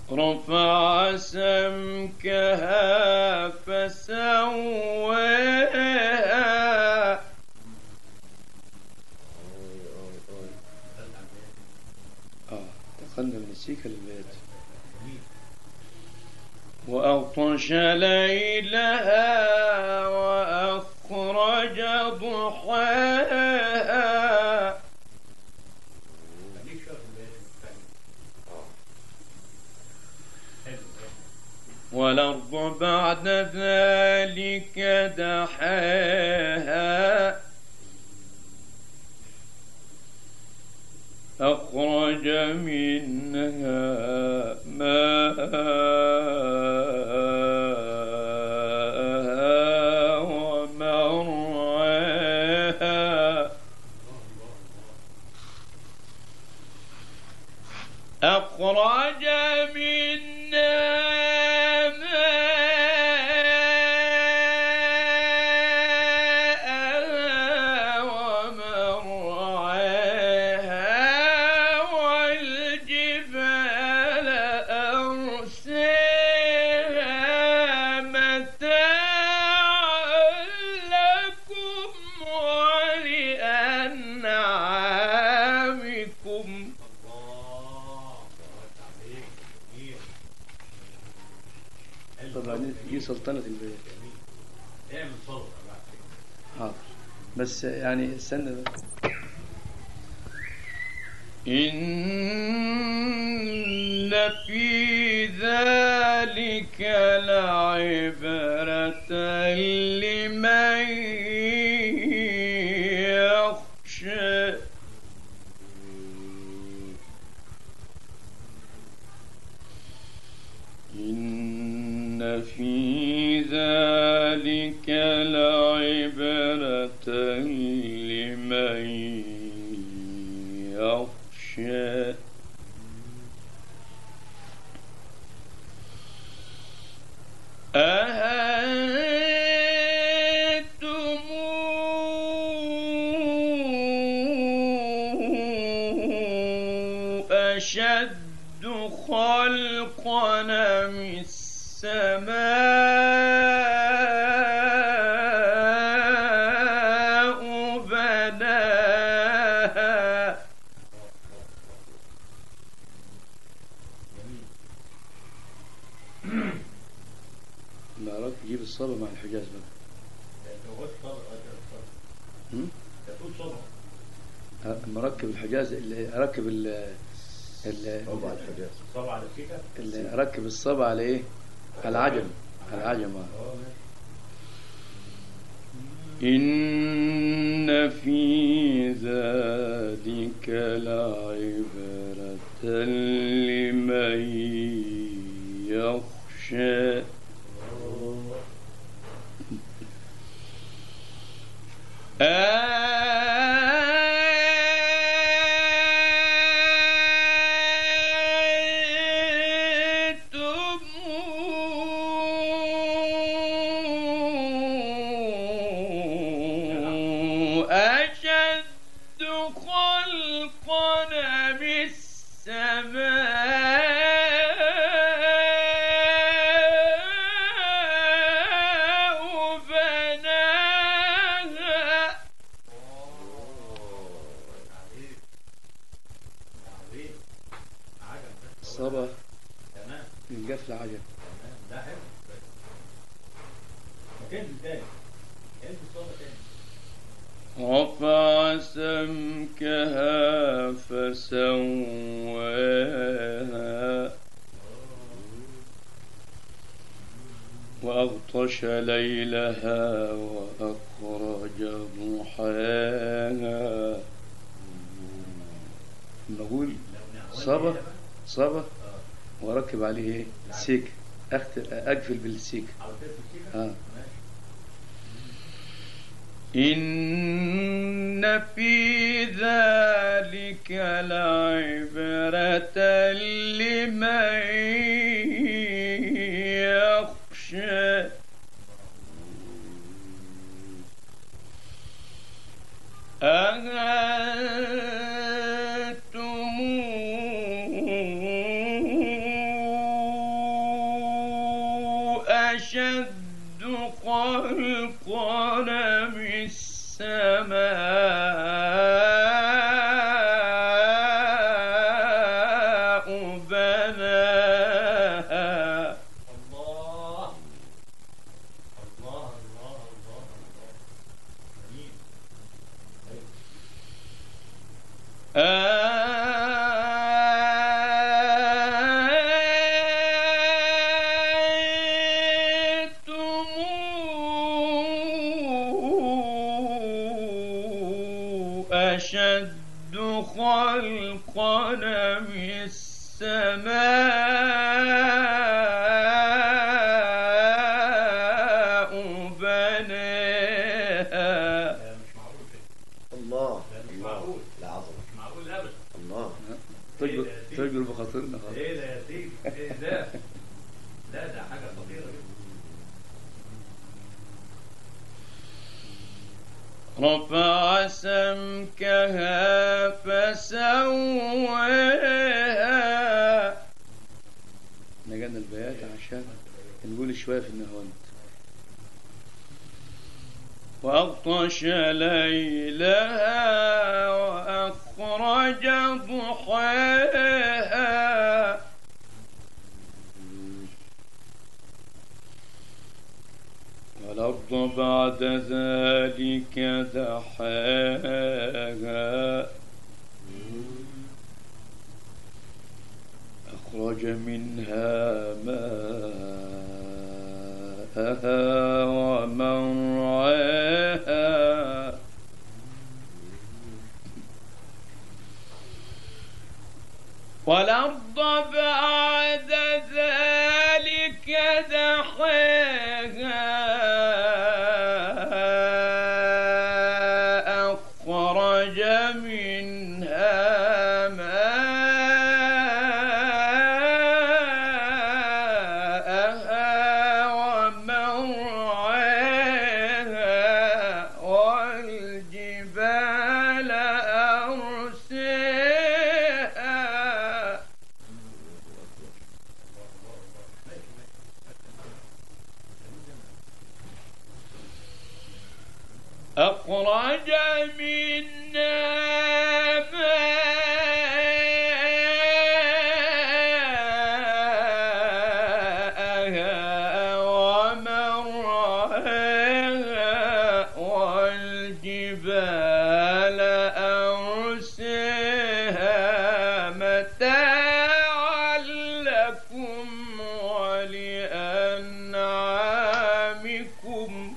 رفع سمكها فسواها آه دخلنا من السيكة للبيت وأغطش ليلها وأخرج ضحاها والأرض بعد ذلك دحاها أخرج منها ماءها ومرعاها أخرج منها ماءها ومرعاها والجبال أرساها متاعا لكم ولأنعامكم طبعا دي سلطنة البيت اعمل صوت حاضر بس يعني استنى بقى. إن في ذلك لعبرة لمن يخشى إن في ذلك لعبرة لمن يخشى أأنتم أشد خلقا من السماء بناها المعراج يجيب الصبا مع الحجاز بقى هم؟ تقول صبح ها، مركب الحجاز اللي اركب ال ال- طبعا الحجاز صبح على السكة اللي اركب الصبا على ايه؟ على العجم على العجم آه. اه ماشي إن في ذلك لعبرة لمن يخشى أنتم أشد خلقا من السماء بناها عظيم عظيم عجب ده الصبا تمام من قفل عجم تمام ده حلو مكان تاني انت الصبح تاني رفع سمكها فسواها وأغطش ليلها وأخرج ضحاها بقول لو نعوان صبا كده بقى. صبا اه واركب عليه ايه؟ سيك أخت- اقفل بالسيك على كده السكة اه ماشي إن في ذلك لعبرة لمن يخشى أأنتم أشد خلقا من السماء بناها الله الله الله الله الله جميل أنتم أشد خلقا من السماء بناها ده مش معقول كده الله ده مش الله معقول. العظمة مش معقول ابدا الله تجبر تجبر بخاطرنا خلاص ايه ده يا سيدي ايه ده لا ده حاجه خطيره جدا رفع سمكها فسواها نجانا البيات عشان نقول شوية في النهوند وأغطش ليلها وأخرج ضحاها والأرض بعد ذلك دحاها أخرج منها ماءها ومرعاها والأرض بعد ذلك دحاها أخرج منها ماءها ومرعاها والجبال أرساها أخرج منا ماءها ومرعاها والجبال أرساها متاعا لكم ولأنعامكم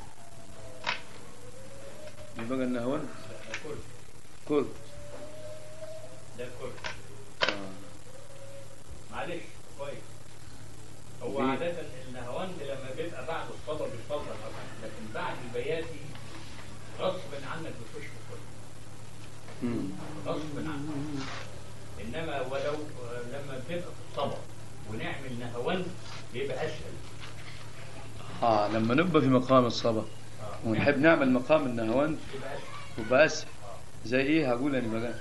يبقى النهوند ده كل كل ده كل آه. معلش كويس هو ليه؟ عادة النهواند لما بيبقى بعد الصلاة بيفضل طبعا لكن بعد البياتي غصب عنك بتخش في الكل مم. غصب عنك انما ولو لما بنبقى في الصلاة ونعمل نهواند بيبقى اسهل اه لما نبقى في مقام الصبا آه. ونحب نعمل مقام النهوند بيبقى اسهل وبقى اسهل زي ايه هقول انا بقى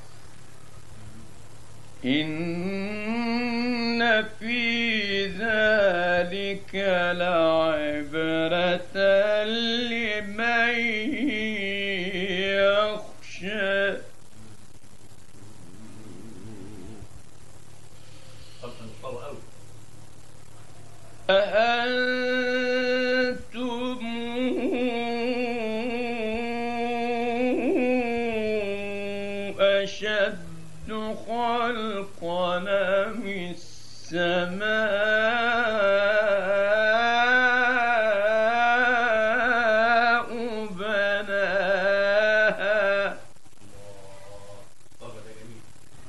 إن في ذلك لعبرة لمن يخشى خاصة الصلاة قوي أأنتم أشد خلقا من السماء بناها الصلاة ده جميل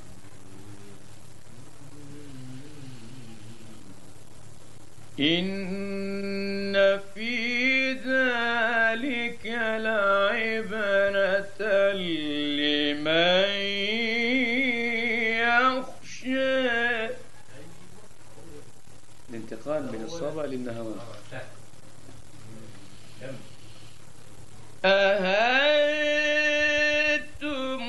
إن في ذلك لعبرة لمن يخشى الانتقال من الصبا للنهوند سهل جميل أهنتم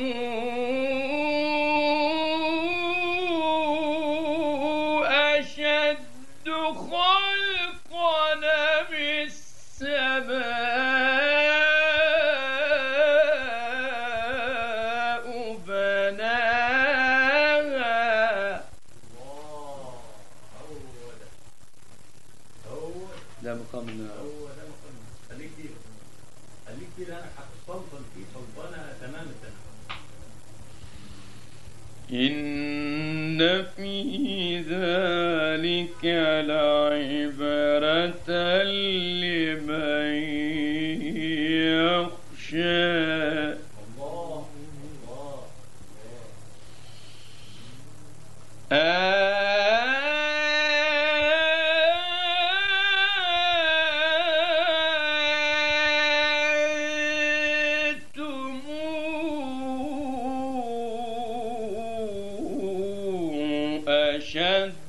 أشد خلقا ده مقام النهار هو ده مقام خليك فيه خليك فيه لانك هتستلطن فيه سلطنه تمام التمام إن في ذلك لعبرة لمن يخشى الله الله أنتم أشد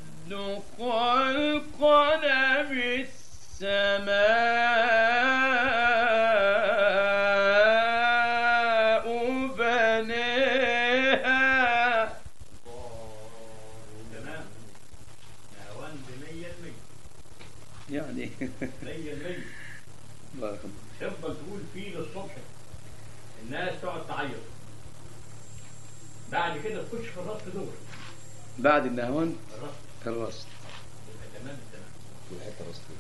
خلقا من السماء بنيها تمام نهوان بمية المية يعني مية المية بارك الله تفضل تقول فيه للصبح الناس تقعد تعيط بعد كده تخش في الرصد دور بعد النهوان الرصد الرصد يبقى تمام التمام والحته الرصديه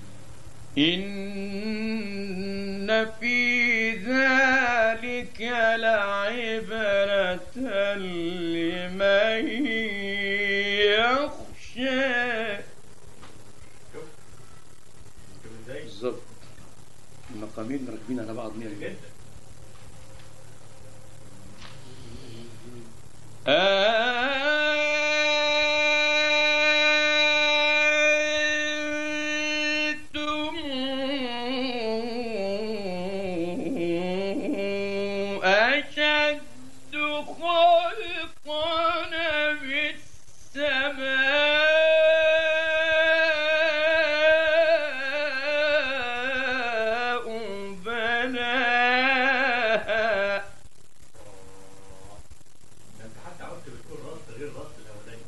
إن في ذلك لعبرة لمن يخشى شوف شوف ازاي بالظبط المقامين راكبين على بعض مية جدا أنتم أشد خلقا في السماء بناها ده انت حتى عاوز بتقول رصد غير الرصد الاولاني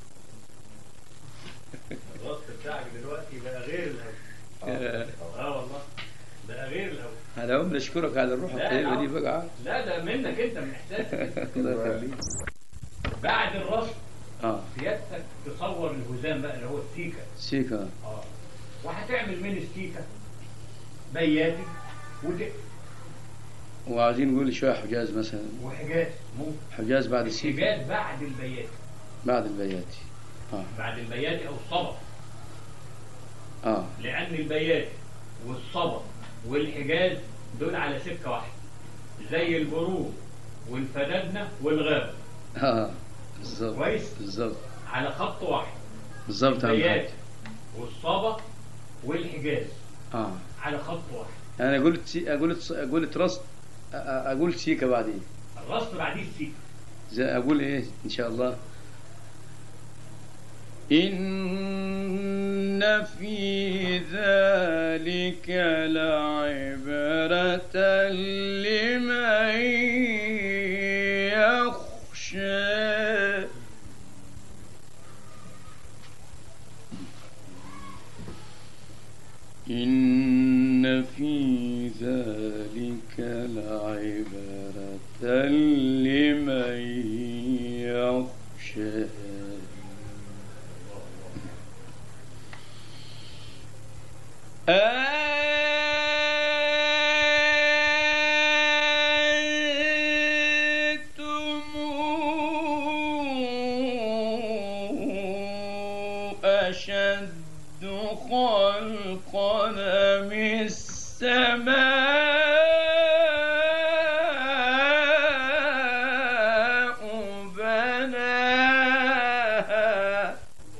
الرصد بتاعك دلوقتي بقى غير الاول اه والله بقى غير الاول على هم نشكرك على الروح لا، الطيبة لا. دي بقى لا ده منك انت من احساسك الله يخليك بعد الرصد اه سيادتك تصور الهزام بقى اللي هو السيكا سيكا اه وهتعمل من السيكا بياتك وت- وعايزين نقول شوية حجاز مثلا وحجاز ممكن حجاز بعد السيكا الحجاز بعد البيات بعد البياتي اه بعد البيات او الصبا اه لان البيات والصبا والحجاز دول على سكه واحده زي البروج والفدادنه والغابه اه بالظبط كويس. بالظبط على خط واحد بالظبط عم البيات حاج. والصبا والحجاز اه على خط واحد انا قلت سي... قلت قلت رصد أ- أ- اقول سيكا بعدين الرصد بعديه السيكا زي اقول ايه ان شاء الله إن في ذلك لعبرة لمن يخشى إن في ذلك لعبرة لمن يخشى أنتم أشد خلقا من السماء بناها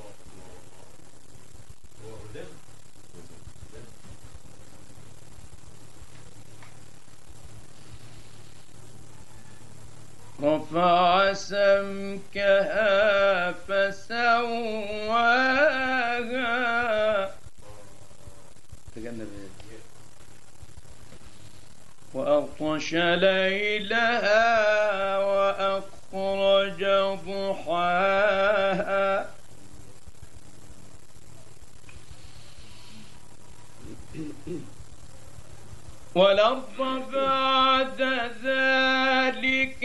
هو هزام رفع سمكها فسواها تجنب ايه وأغطش ليلها وأخرج ضحاها والأرض بعد ذلك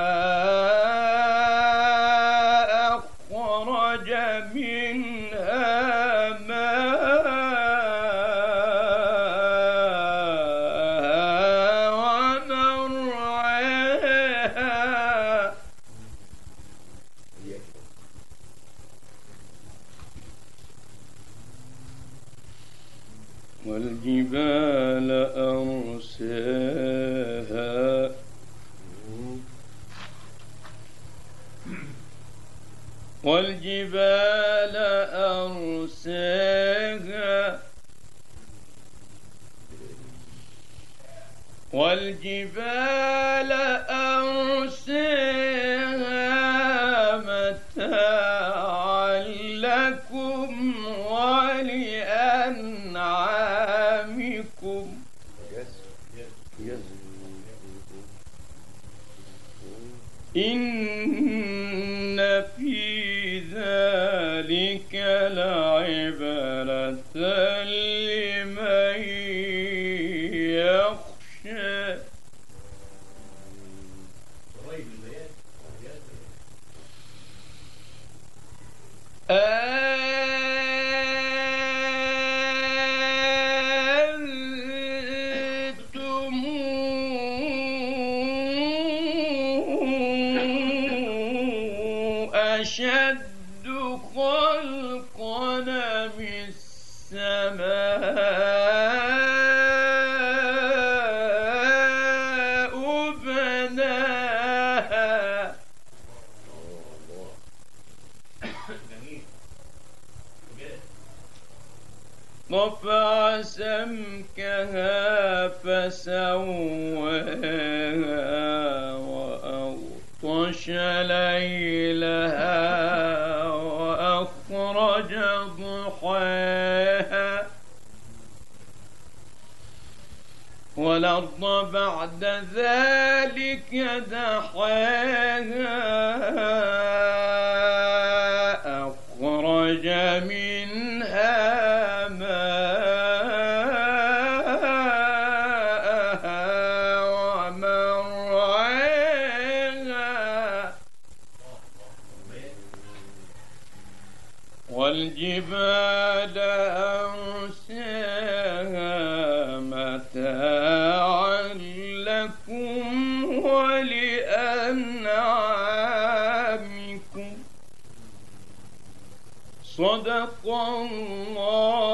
دحاها أخرج منها والجبال أرساها والجبال أرساها والجبال أرساها متاعا لكم ولأنعامكم إن في ذلك لعبرة لمن يخشى قريب البيان أنتم أشد خلقا من السماء بناها جميل جاء. رفع سمكها فسواها وأغطش ليلها وأخرج ضحاها والأرض بعد ذلك دحاها أخرج منها ماءها ومرعاها والجبال أرساها متاعا لكم ولأنعامكم صدق الله